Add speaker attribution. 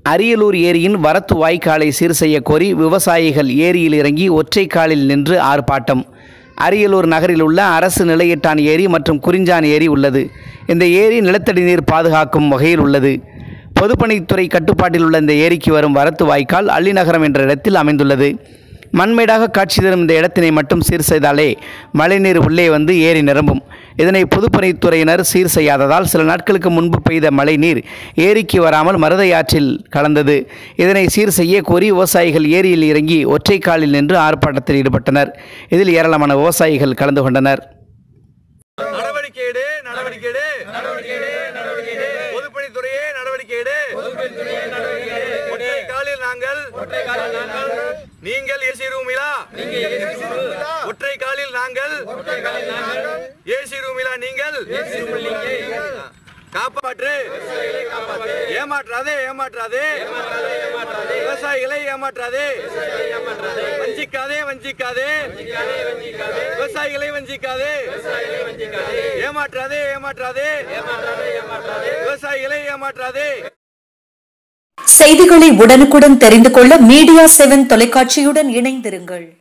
Speaker 1: அரியலூர் ஏரியின் வரத்து வாய்க்காலை சீர் செய்ய கோரி விவசாயிகள் ஏரியில் இறங்கி ஒற்றை காலில் நின்று ஆர்ப்பாட்டம் அரியலூர் நகரில் உள்ள அரசு நிலையிட்டான் ஏரி மற்றும் குறிஞ்சான் ஏரி உள்ளது இந்த ஏரி நிலத்தடி நீர் பாதுகாக்கும் வகையில் உள்ளது பொதுப்பணித்துறை கட்டுப்பாட்டில் உள்ள இந்த ஏரிக்கு வரும் வரத்து வாய்க்கால் அள்ளிநகரம் என்ற இடத்தில் அமைந்துள்ளது மண்மேடாக காட்சி தரும் இந்த இடத்தினை மட்டும் சீர் செய்தாலே மழைநீர் உள்ளே வந்து ஏரி நிரம்பும் இதனை பொதுப்பணித்துறையினர் சீர் செய்யாததால் சில நாட்களுக்கு முன்பு பெய்த மழைநீர் ஏரிக்கு வராமல் மருதை ஆற்றில் கலந்தது இதனை சீர் செய்ய கோரி விவசாயிகள் ஏரியில் இறங்கி ஒற்றை காலில் நின்று ஆர்ப்பாட்டத்தில் ஈடுபட்டனர் இதில் ஏராளமான விவசாயிகள் கலந்து கொண்டனர்
Speaker 2: நடவடிக்கை எடு நடவடிக்கை எடு பொதுப்பணித்துறையே நடவடிக்கை எடு ஒற்றை காலில் நாங்கள் நீங்கள் ஏசி ரூமிலா ஒற்றை காலில் நாங்கள் ஏசி ரூமிலா நீங்கள் காப்பாற்று ஏமாற்றாதே ஏமாற்றாதே விவசாயிகளை ஏமாற்றாதே வஞ்சிக்காதே வஞ்சிக்காதே விவசாயிகளை வஞ்சிக்காதே ஏமாற்றாதே ஏமாற்றாதே விவசாயிகளை ஏமாற்றாதே
Speaker 3: செய்திகளை உடனுக்குடன் தெரிந்து கொள்ள மீடியா செவன் தொலைக்காட்சியுடன் இணைந்திருங்கள்